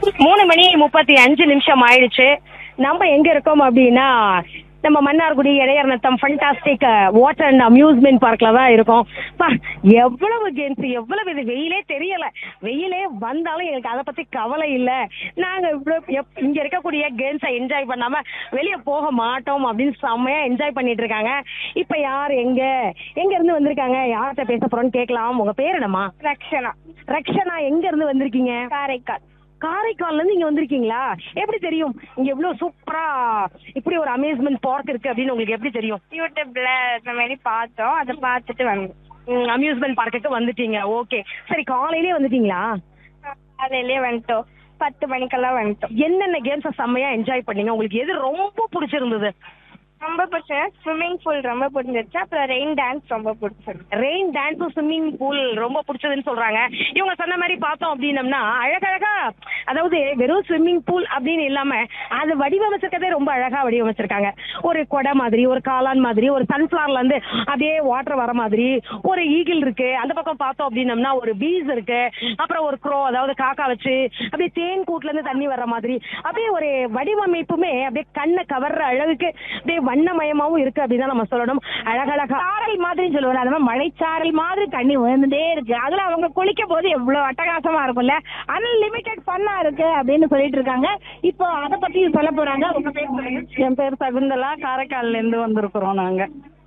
மூணு மணி முப்பத்தி அஞ்சு நிமிஷம் ஆயிடுச்சு நம்ம எங்க இருக்கோம் அப்படின்னா நம்ம Mannargudi Idaiyar Natham fantastic water and amusement பார்க்ல தான் இருக்கோம் பா எவ்வளவு கேம்ஸ் எவ்வளவு இது வெயிலே தெரியல வெயிலே வந்தாலும் எங்களுக்கு அதை பத்தி கவலை இல்ல நாங்க இவ்வளவு எப்- இங்க இருக்கக்கூடிய கேம்ஸை என்ஜாய் பண்ணாம வெளியே போக மாட்டோம் அப்படின்னு செம்மையா என்ஜாய் பண்ணிட்டு இருக்காங்க இப்ப யார் எங்க எங்க இருந்து வந்திருக்காங்க யார்கிட்ட பேச போறோம்னு கேட்கலாம் உங்க பேர் என்னம்மா ரக்ஷனா ரக்ஷனா எங்க இருந்து வந்திருக்கீங்க காரைக்கால் காரைக்கால்ல இருந்து இங்க வந்திருக்கீங்களா எப்படி தெரியும் இங்க எவ்வளவு சூப்பரா இப்படி ஒரு அமேஸ்மெண்ட் பார்க் இருக்கு அப்படின்னு உங்களுக்கு எப்படி தெரியும் யூடியூப்ல இந்த மாதிரி பார்த்தோம் அதை பார்த்துட்டு வந்தோம் அம்யூஸ்மெண்ட் பார்க்குக்கு வந்துட்டீங்க ஓகே சரி காலையிலே வந்துட்டீங்களா காலையிலேயே வந்துட்டோம் பத்து மணிக்கெல்லாம் வந்துட்டோம் என்னென்ன கேம்ஸை செம்மையா என்ஜாய் பண்ணீங்க உங்களுக்கு எது ரொம்ப பிடிச்சிருந்தது ரொம்ப பிடிச்சது ஸ்விம்மிங் பூல் ரொம்ப பிடிச்சிருச்சு அப்புறம் ரெயின் டான்ஸ் ரொம்ப பிடிச்சிருக்கு ரெயின் டான்ஸ் ஸ்விம்மிங் பூல் ரொம்ப பிடிச்சதுன்னு சொல்றாங்க இவங்க சொன்ன மாதிரி பார்த்தோம் அப்படின்னம்னா அழகழகா அதாவது வெறும் ஸ்விம்மிங் பூல் அப்படின்னு இல்லாம அது வடிவமைச்சிருக்கதே ரொம்ப அழகா வடிவமைச்சிருக்காங்க ஒரு கொடை மாதிரி ஒரு காளான் மாதிரி ஒரு சன்ஃபிளவர்ல இருந்து அப்படியே வாட்டர் வர மாதிரி ஒரு ஈகிள் இருக்கு அந்த பக்கம் பார்த்தோம் அப்படின்னம்னா ஒரு பீஸ் இருக்கு அப்புறம் ஒரு க்ரோ அதாவது காக்கா வச்சு அப்படியே தேன் கூட்டுல இருந்து தண்ணி வர்ற மாதிரி அப்படியே ஒரு வடிவமைப்புமே அப்படியே கண்ணை கவர்ற அளவுக்கு அப்படியே வண்ணமயமாவும் இருக்கு அப்படின்னு தான் நம்ம சொல்லணும் அழகழகா சாரல் மாதிரி சொல்லுவாங்க அந்த மாதிரி மழைச்சாரல் மாதிரி தண்ணி விழுந்துட்டே இருக்கு அதுல அவங்க குளிக்கும் போது எவ்வளவு அட்டகாசமா இருக்கும்ல அன்லிமிட்டெட் ஃபன்னா இருக்கு அப்படின்னு சொல்லிட்டு இருக்காங்க இப்போ அதை பத்தி சொல்ல போறாங்க உங்க பேர் சொல்லுங்க என் பேர் சகுந்தலா காரைக்கால்ல இருந்து வந்திருக்கிறோம் நாங்க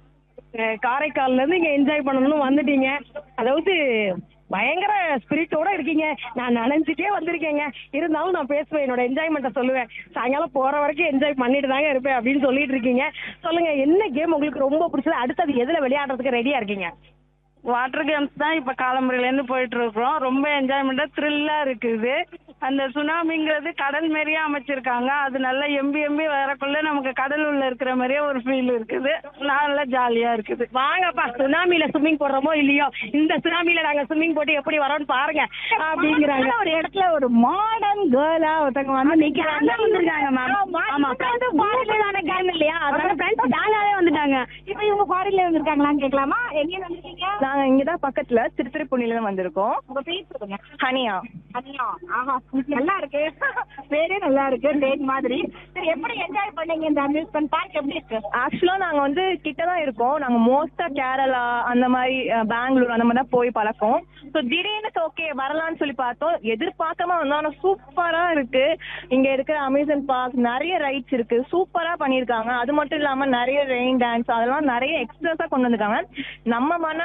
அஹ் காரைக்கால்ல இருந்து இங்க என்ஜாய் பண்ணணும்னு வந்துட்டீங்க அதாவது பயங்கர ஸ்பிரிட்டோட இருக்கீங்க நான் நனைஞ்சிட்டே வந்திருக்கேங்க இருந்தாலும் நான் பேசுவேன் என்னோட என்ஜாய்மெண்ட்டை சொல்லுவேன் சாயங்காலம் போற வரைக்கும் என்ஜாய் பண்ணிட்டு தாங்க இருப்பேன் அப்படின்னு சொல்லிட்டு இருக்கீங்க சொல்லுங்க என்ன கேம் உங்களுக்கு ரொம்ப பிடிச்சது அடுத்தது எதுல விளையாடுறதுக்கு ரெடியா இருக்கீங்க வாட்டர் கேம்ஸ் தான் இப்ப காலம்பரையில இருந்து போயிட்டு இருக்கிறோம் ரொம்ப என்ஜாய்மெண்டா த்ரில்லா இருக்குது அந்த சுனாமிங்கிறது கடல் மாதிரியே அமைச்சிருக்காங்க அது நல்லா எம்பி எம்பி வரக்குள்ள நமக்கு கடல் உள்ள இருக்கிற மாதிரியே ஒரு ஃபீல் இருக்குது நல்லா ஜாலியா இருக்குது வாங்கப்பா சுனாமில ஸ்விம்மிங் போடுறோமோ இல்லையோ இந்த சுனாமில நாங்க ஸ்விம்மிங் போட்டு எப்படி வரோம்னு பாருங்க அப்படிங்கிறாங்க ஒரு இடத்துல ஒரு மாடர்ன் கேர்லா ஒருத்தவங்க வந்து நிக்கிறாங்க வந்திருக்காங்க மேம் ஆமா வந்து ஃபாரின்ல கேம் இல்லையா அதனால ஃப்ரெண்ட்ஸ் ஜாலியாவே வந்துட்டாங்க இப்போ இவங்க ஃபாரின்ல வந்திருக்காங்களான்னு கேட்கலாமா எங்க வந்திருக்கீங்க நாங்க இங்கதான் பக்கத்துல திருத்திருப்புணில இருந்து வந்திருக்கோம் உங்க பேர் சொல்லுங்க ஹனியா அண்ணா ஆஹா நல்லா இருக்கு பேரே நல்லா இருக்கு டேட் மாதிரி சரி எப்படி என்ஜாய் பண்ணீங்க இந்த அம்யூஸ்மெண்ட் பார்க் எப்படி இருக்கு ஆக்சுவலா நாங்க வந்து கிட்ட தான் இருக்கோம் நாங்க மோஸ்டா கேரளா அந்த மாதிரி அஹ், பெங்களூர் அந்த மாதிரி தான் போய் பழக்கம் ஸோ திடீர்னு ஓகே வரலாம்னு சொல்லி பார்த்தோம் எதிர்பார்க்காம வந்தோம் ஆனா சூப்பரா இருக்கு இங்க இருக்கிற அமேசன் பார்க் நிறைய ரைட்ஸ் இருக்கு சூப்பரா பண்ணிருக்காங்க அது மட்டும் இல்லாம நிறைய ரெயின் டான்ஸ் அதெல்லாம் நிறைய எக்ஸ்ட்ராஸா கொண்டு வந்திருக்காங்க நம்ம மன